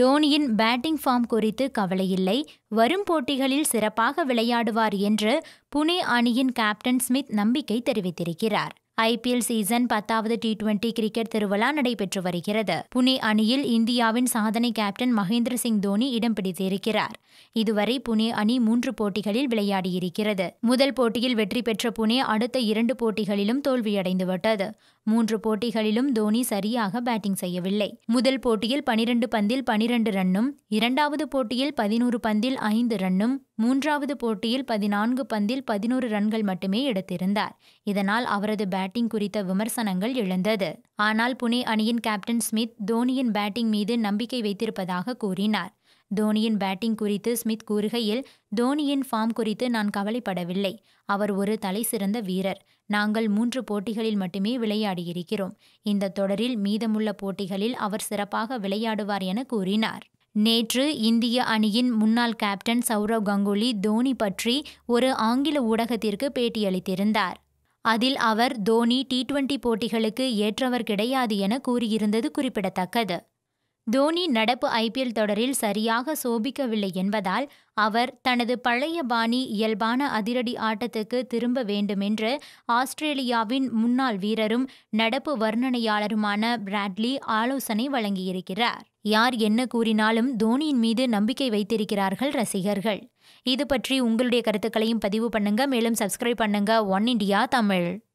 தோனியின் batting form குறித்து கவலையில்லை வரும் போட்டிகளில் சிறப்பாக விளையாடுவார் என்று புனே அணியின் கேப்டன் ஸ்மித் நம்பிக்கை தெரிவித்திருக்கிறார் ஐபிஎல் சீசன் பத்தாவது டி டுவெண்டி கிரிக்கெட் திருவிழா நடைபெற்று வருகிறது புனே அணியில் இந்தியாவின் சாதனை கேப்டன் மகேந்திர சிங் தோனி இடம் பிடித்திருக்கிறார் இதுவரை புனே அணி மூன்று போட்டிகளில் விளையாடியிருக்கிறது முதல் போட்டியில் வெற்றி பெற்ற புனே அடுத்த இரண்டு போட்டிகளிலும் தோல்வியடைந்துவிட்டது மூன்று போட்டிகளிலும் தோனி சரியாக பேட்டிங் செய்யவில்லை முதல் போட்டியில் பனிரெண்டு பந்தில் பனிரெண்டு ரன்னும் இரண்டாவது போட்டியில் பதினோரு பந்தில் ஐந்து ரன்னும் மூன்றாவது போட்டியில் பதினான்கு பந்தில் பதினோரு ரன்கள் மட்டுமே எடுத்திருந்தார் இதனால் அவரது பேட்டிங் குறித்த விமர்சனங்கள் எழுந்தது ஆனால் புனே அணியின் கேப்டன் ஸ்மித் தோனியின் பேட்டிங் மீது நம்பிக்கை வைத்திருப்பதாக கூறினார் தோனியின் பேட்டிங் குறித்து ஸ்மித் கூறுகையில் தோனியின் ஃபார்ம் குறித்து நான் கவலைப்படவில்லை அவர் ஒரு தலைசிறந்த வீரர் நாங்கள் மூன்று போட்டிகளில் மட்டுமே விளையாடியிருக்கிறோம் இந்த தொடரில் மீதமுள்ள போட்டிகளில் அவர் சிறப்பாக விளையாடுவார் என கூறினார் நேற்று இந்திய அணியின் முன்னாள் கேப்டன் சௌரவ் கங்குலி தோனி பற்றி ஒரு ஆங்கில ஊடகத்திற்கு பேட்டியளித்திருந்தார் அதில் அவர் தோனி டி டுவெண்டி போட்டிகளுக்கு ஏற்றவர் கிடையாது என கூறியிருந்தது குறிப்பிடத்தக்கது தோனி நடப்பு ஐபிஎல் தொடரில் சரியாக சோபிக்கவில்லை என்பதால் அவர் தனது பழைய பாணி இயல்பான அதிரடி ஆட்டத்துக்கு திரும்ப வேண்டுமென்று ஆஸ்திரேலியாவின் முன்னாள் வீரரும் நடப்பு வர்ணனையாளருமான பிராட்லி ஆலோசனை வழங்கியிருக்கிறார் யார் என்ன கூறினாலும் தோனியின் மீது நம்பிக்கை வைத்திருக்கிறார்கள் ரசிகர்கள் இது பற்றி உங்களுடைய கருத்துக்களையும் பதிவு பண்ணுங்க மேலும் சப்ஸ்கிரைப் பண்ணுங்க ஒன் இண்டியா தமிழ்